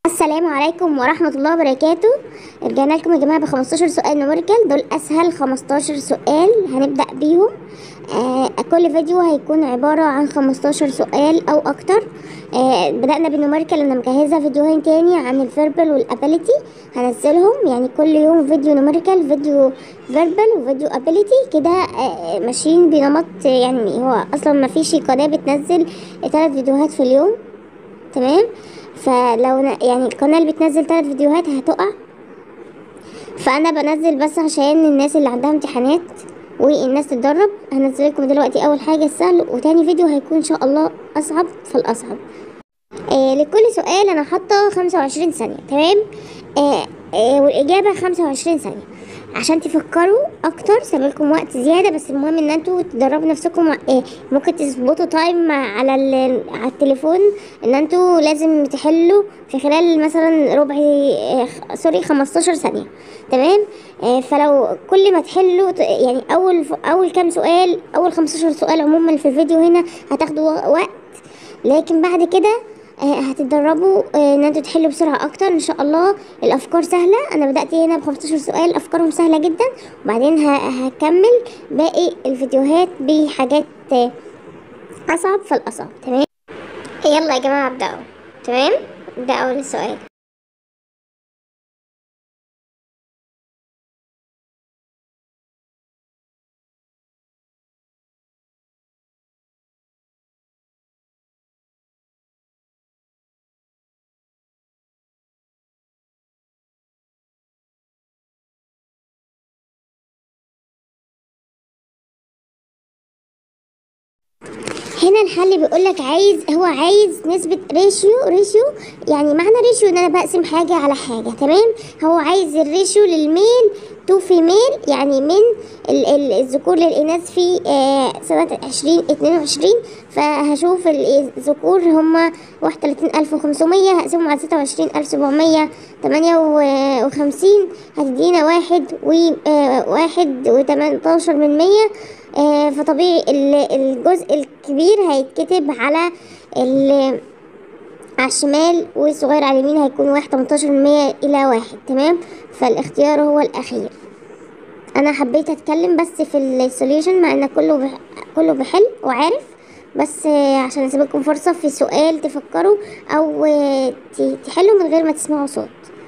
السلام عليكم ورحمة الله وبركاته رجعنا لكم يا جماعة ب 15 سؤال نوميريكال دول أسهل 15 سؤال هنبدأ بيهم آه كل فيديو هيكون عبارة عن 15 سؤال أو أكتر آه بدأنا بالنوميريكال أنا مجهزة فيديوهين تاني عن الفيربال والأبيليتي هنزلهم يعني كل يوم فيديو نوميريكال فيديو فيربال وفيديو أبيليتي كده آه ماشيين بنمط يعني هو أصلا مفيش قناة بتنزل ثلاث فيديوهات في اليوم تمام فلو ن- يعني القناة اللي بتنزل ثلاث فيديوهات هتقع فانا بنزل بس عشان الناس اللي عندها امتحانات والناس تتدرب هنزل لكم دلوقتي اول حاجه السهل وتاني فيديو هيكون ان شاء الله اصعب فالاصعب آه لكل سؤال انا حاطه 25 ثانيه تمام آه آه والاجابه 25 ثانيه عشان تفكروا اكتر سابلكم وقت زياده بس المهم ان انتوا تدربوا نفسكم آه ممكن تظبطوا تايم على ال- على التليفون ان انتوا لازم تحلوا في خلال مثلا ربع آه خ- سوري 15 ثانيه تمام آه فلو كل ما تحلوا ت- يعني اول ف- اول كام سؤال اول 15 سؤال عموما في الفيديو هنا هتاخدوا وقت لكن بعد كده آه، هتتدربوا آه، ان انتوا تحلوا بسرعه اكتر ان شاء الله الافكار سهله انا بدات هنا ب 15 سؤال افكارهم سهله جدا وبعدين ه- هكمل باقي الفيديوهات بحاجات آه، اصعب فالاصعب تمام يلا يا جماعه ابداوا تمام ده اول سؤال هنا الحل بيقول لك عايز هو عايز نسبة ريشيو ريشيو يعني معنى ريشيو ان انا بقسم حاجة على حاجة تمام هو عايز الريشيو للميل تو فيميل يعني من ال- ال- الذكور للإناث في آه سنة عشرين اتنين وعشرين فهشوف ال- الذكور هما واحد وتلاتين ألف وخمسمية هقسمهم على ستة وعشرين ألف سبعمية تمانية و- وخمسين هتدينا واحد و آه، واحد وتمنتاشر من مية آه، فطبيعي ال- الجزء الكبير هيتكتب على ال على الشمال والصغير على اليمين هيكون واحد تمنتاشر من مية إلى واحد تمام فالاختيار هو الأخير أنا حبيت أتكلم بس في السوليوشن مع إن كله بح... كله بحل وعارف بس آه، عشان أسيبلكم فرصة في سؤال تفكروا أو آه، ت- تحلوا من غير ما تسمعوا صوت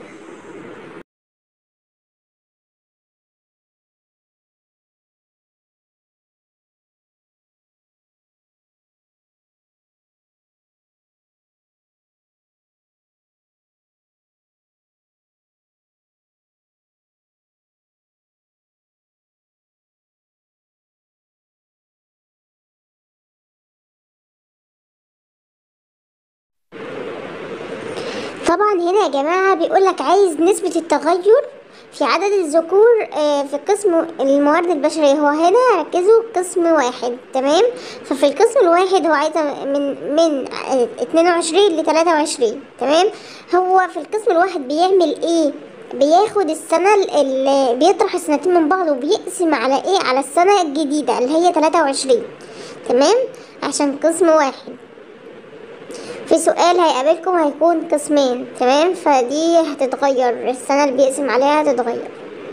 طبعا هنا يا جماعة بيقولك عايز نسبة التغير في عدد الذكور آه، في قسم الموارد البشرية هو هنا ركزوا قسم واحد تمام ففي القسم الواحد هو عايز من من اتنين وعشرين لتلاتة وعشرين تمام هو في القسم الواحد بيعمل ايه بياخد السنة اللي بيطرح السنتين من بعض وبيقسم على ايه على السنة الجديدة اللي هي تلاتة وعشرين تمام عشان قسم واحد في سؤال هيقابلكم هيكون قسمين تمام فدي هتتغير السنة اللي بيقسم عليها هتتغير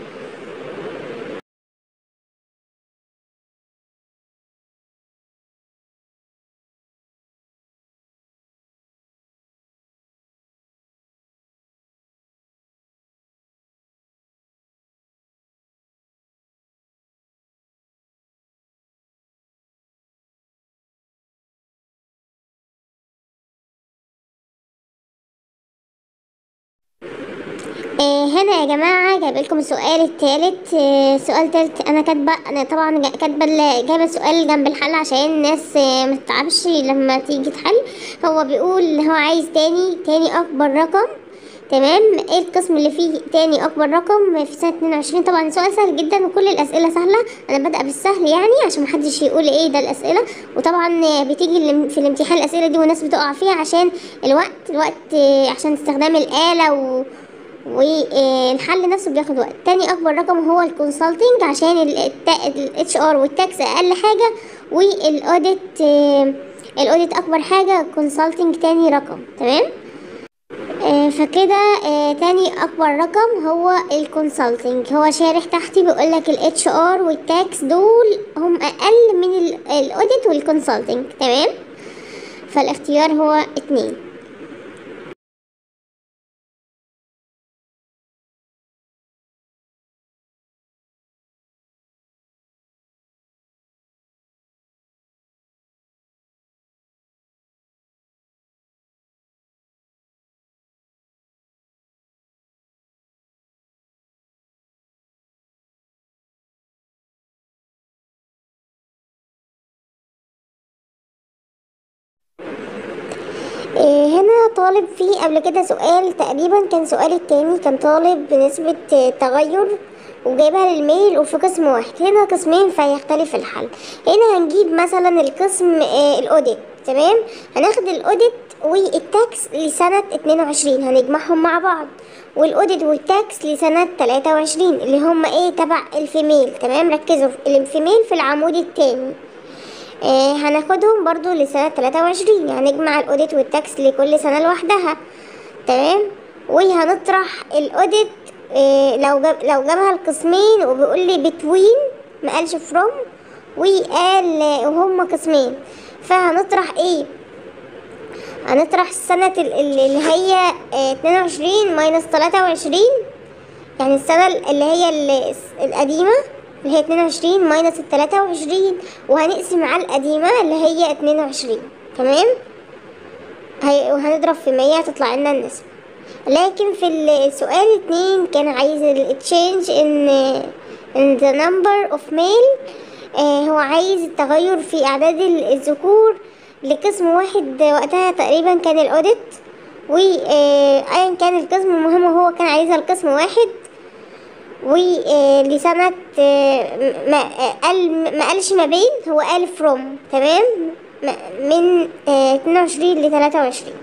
آه، هنا يا جماعة جايب لكم السؤال التالت آه، سؤال تالت أنا كاتبة أنا طبعا جا- كاتبة ال- جايبة السؤال جنب الحل عشان الناس آه، ما تتعبش لما تيجي تحل هو بيقول هو عايز تاني تاني أكبر رقم تمام ايه القسم اللي فيه تاني أكبر رقم في سنة 22 طبعا سؤال سهل جدا وكل الأسئلة سهلة أنا بادئة بالسهل يعني عشان محدش يقول ايه ده الأسئلة وطبعا آه، بتيجي الام- في الامتحان الأسئلة دي والناس بتقع فيها عشان الوقت الوقت آه، عشان استخدام الآلة و والحل نفسه بياخد وقت تاني اكبر رقم هو الكونسلتنج عشان الاتش ار والتاكس اقل حاجه والاوديت الاوديت اكبر حاجه كونسلتنج تاني رقم تمام آه، فكده آه تاني اكبر رقم هو الكونسلتنج هو شارح تحتي بيقول لك الاتش ار والتاكس دول هم اقل من الاوديت والكونسلتنج تمام فالاختيار هو اتنين إيه هنا طالب فيه قبل كده سؤال تقريبا كان سؤال التاني كان طالب بنسبة آه، تغير وجايبها للميل وفي قسم واحد هنا قسمين فيختلف الحل هنا هنجيب مثلا القسم آه، الاوديت تمام هناخد الاوديت والتاكس لسنة 22 هنجمعهم مع بعض والاوديت والتاكس لسنة 23 اللي هم ايه تبع الفيميل تمام ركزوا الفيميل في العمود التاني آه هناخدهم برضو لسنة تلاتة وعشرين يعني نجمع الأوديت والتاكس لكل سنة لوحدها تمام وهنطرح الأوديت آه لو جاب لو جابها القسمين وبيقول لي بتوين ما قالش فروم وقال آه، وهم قسمين فهنطرح ايه هنطرح السنة ال- ال- اللي هي اتنين وعشرين ماينس تلاتة وعشرين يعني السنة اللي هي ال- القديمة اللي هي اتنين وعشرين ماينس التلاتة وعشرين وهنقسم على القديمة اللي هي اتنين وعشرين تمام هي وهنضرب في مية هتطلع لنا النسبة لكن في السؤال اتنين كان عايز ال change in in the number of male آه هو عايز التغير في أعداد ال- الذكور لقسم واحد وقتها تقريبا كان الأوديت وأيا كان القسم المهم هو كان عايزها القسم واحد ولسنة ما قال ما قالش ما بين هو قال فروم تمام م- من اتنين وعشرين لتلاتة وعشرين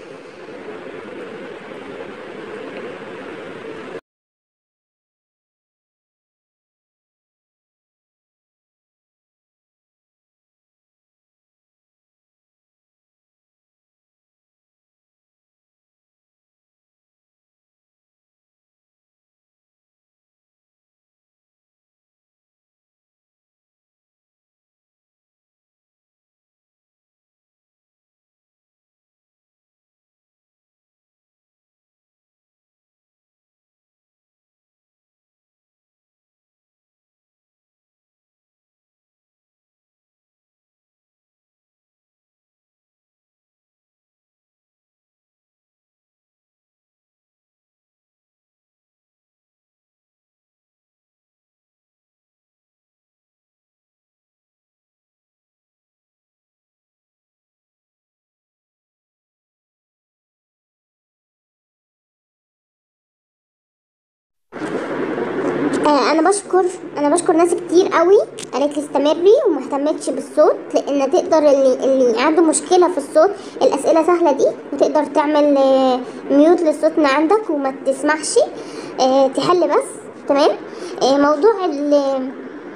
آه انا بشكر انا بشكر ناس كتير قوي قالت لي استمري وما اهتمتش بالصوت لان تقدر اللي, اللي عنده مشكله في الصوت الاسئله سهله دي وتقدر تعمل آه ميوت للصوت من عندك وما تسمعش آه تحل بس تمام آه موضوع ال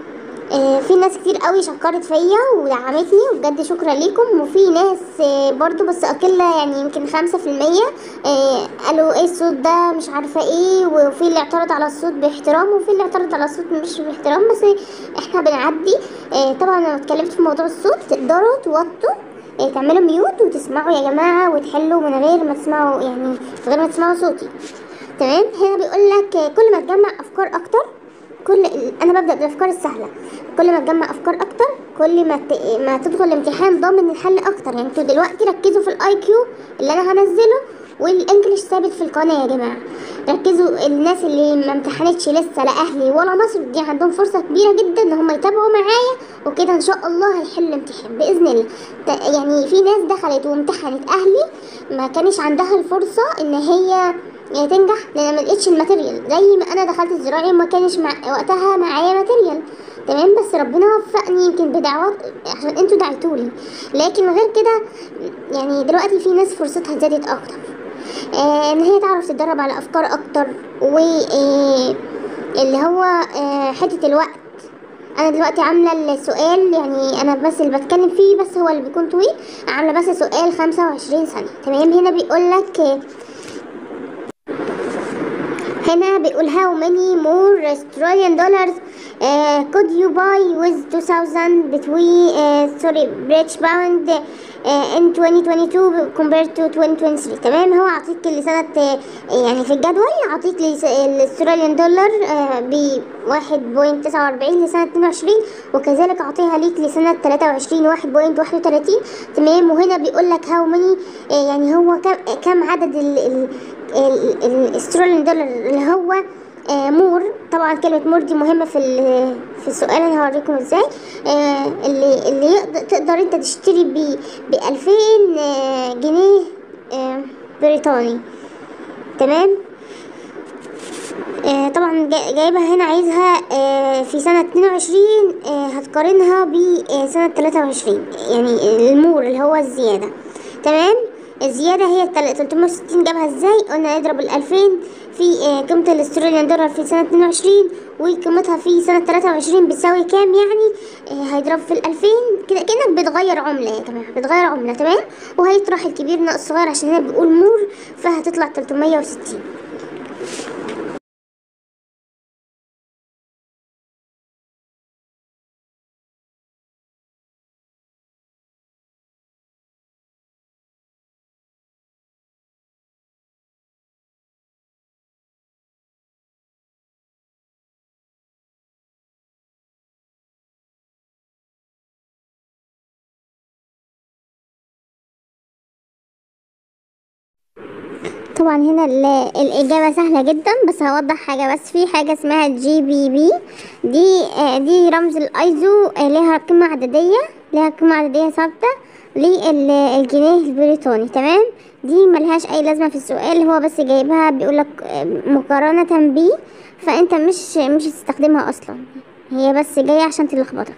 آه، في ناس كتير قوي شكرت فيا ودعمتني وبجد شكرا ليكم وفي ناس آه، برضو بس اقلة يعني يمكن خمسة في المية آه، قالوا ايه الصوت ده مش عارفة ايه وفي اللي اعترض على الصوت باحترام وفي اللي اعترض على الصوت مش باحترام بس احنا بنعدي آه، طبعا انا اتكلمت في موضوع الصوت تقدروا توطوا آه، تعملوا ميوت وتسمعوا يا جماعة وتحلوا من غير ما تسمعوا يعني من غير ما تسمعوا صوتي تمام هنا بيقول لك آه، كل ما تجمع افكار اكتر كل انا ببدا بالافكار السهله كل ما تجمع افكار اكتر كل ما ت... ما تدخل الامتحان ضامن الحل اكتر يعني انتوا دلوقتي ركزوا في الاي كيو اللي انا هنزله والانجليش ثابت في القناه يا جماعه ركزوا الناس اللي ما امتحنتش لسه لا اهلي ولا مصر دي عندهم فرصه كبيره جدا ان هم يتابعوا معايا وكده ان شاء الله هيحل الامتحان باذن الله ت- يعني في ناس دخلت وامتحنت اهلي ما كانش عندها الفرصه ان هي يعني تنجح لان ما لقيتش الماتيريال زي ما انا دخلت الزراعي وما كانش مع وقتها معايا ماتيريال تمام بس ربنا وفقني يمكن بدعوات عشان انتوا دعيتولي لكن غير كده يعني دلوقتي في ناس فرصتها زادت اكتر آه ان هي تعرف تتدرب على افكار اكتر و آه اللي هو آه حته الوقت انا دلوقتي عامله السؤال يعني انا بس اللي بتكلم فيه بس هو اللي بيكون طويل عامله بس سؤال خمسة وعشرين ثانيه تمام هنا بيقول لك آه هنا بيقول how many more Australian dollars uh, could you buy with 2000 between uh, sorry British pound uh, in 2022 compared to 2023 تمام هو عطيك لسنة آه، يعني في الجدول عطيك لس- الاستراليان دولار ب 1.49 لسنة 22 وكذلك عطيها ليك لسنة 23 1.31 تمام وهنا بيقول لك هاو ماني يعني هو كم كم عدد ال ال ال- الاستراليان دولار اللي هو آه، مور طبعا كلمة مور دي مهمة في ال- في السؤال انا هوريكم ازاي آه، اللي اللي يقدر تقدر انت تشتري ب ب 2000 آه، جنيه آه، بريطاني تمام آه، طبعا جا- جايبها هنا عايزها آه، في سنة 22 آه، هتقارنها بسنة 23 يعني المور اللي هو الزيادة تمام الزيادة هي التل- 360 جابها ازاي قلنا نضرب ال 2000 في آه، قيمة الاستراليان دولار في سنة 22 وقيمتها في سنة 23 بتساوي كام يعني آه، هيضرب في ال 2000 كده كأنك بتغير عملة يا جماعة بتغير عملة تمام وهيطرح الكبير ناقص الصغير عشان هنا بيقول مور فهتطلع 360 طبعا هنا ال- الإجابة سهلة جدا بس هوضح حاجة بس في حاجة اسمها جي بي بي دي آه، دي رمز الأيزو آه، ليها قيمة عددية ليها قيمة عددية ثابتة للجنيه البريطاني تمام دي ملهاش أي لازمة في السؤال هو بس جايبها بيقولك آه، مقارنة بيه فأنت مش مش هتستخدمها أصلا هي بس جاية عشان تلخبطك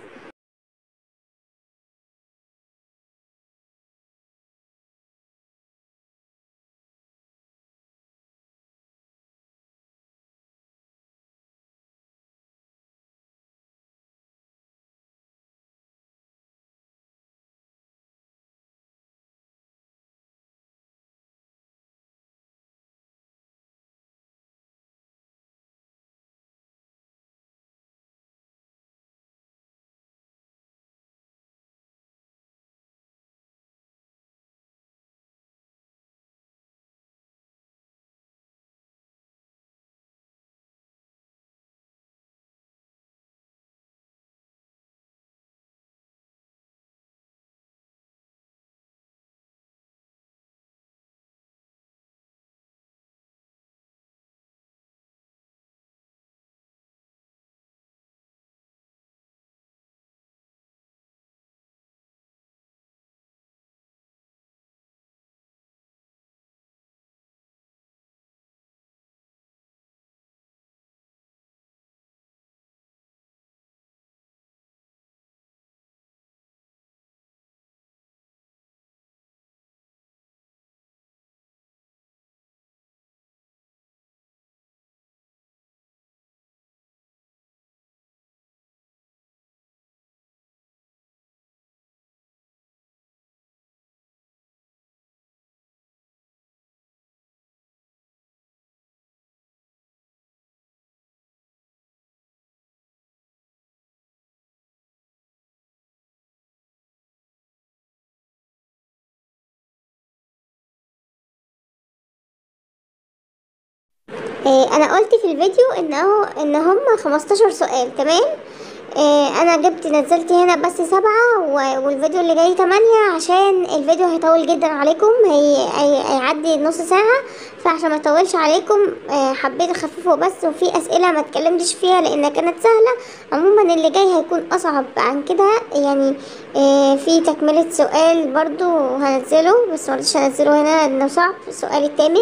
إيه انا قلت في الفيديو انه ان هم 15 سؤال تمام إيه انا جبت نزلت هنا بس سبعة و- والفيديو اللي جاي تمانية عشان الفيديو هيطول جدا عليكم هي هي- هيعدي نص ساعة فعشان ما يطولش عليكم آه، حبيت اخففه بس وفي اسئلة ما اتكلمتش فيها لانها كانت سهلة عموما اللي جاي هيكون اصعب عن كده يعني آه، في تكملة سؤال برضو هنزله بس مرضتش هنزله هنا لانه صعب السؤال التامن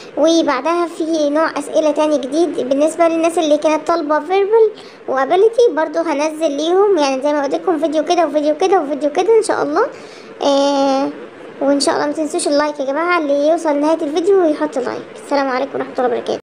وبعدها في نوع اسئله تاني جديد بالنسبه للناس اللي كانت طالبه فيربال وابيليتي برضو هنزل ليهم يعني زي ما قلت لكم فيديو كده وفيديو كده وفيديو كده ان شاء الله آه وان شاء الله ما تنسوش اللايك يا جماعه اللي يوصل لنهايه الفيديو يحط لايك السلام عليكم ورحمه الله وبركاته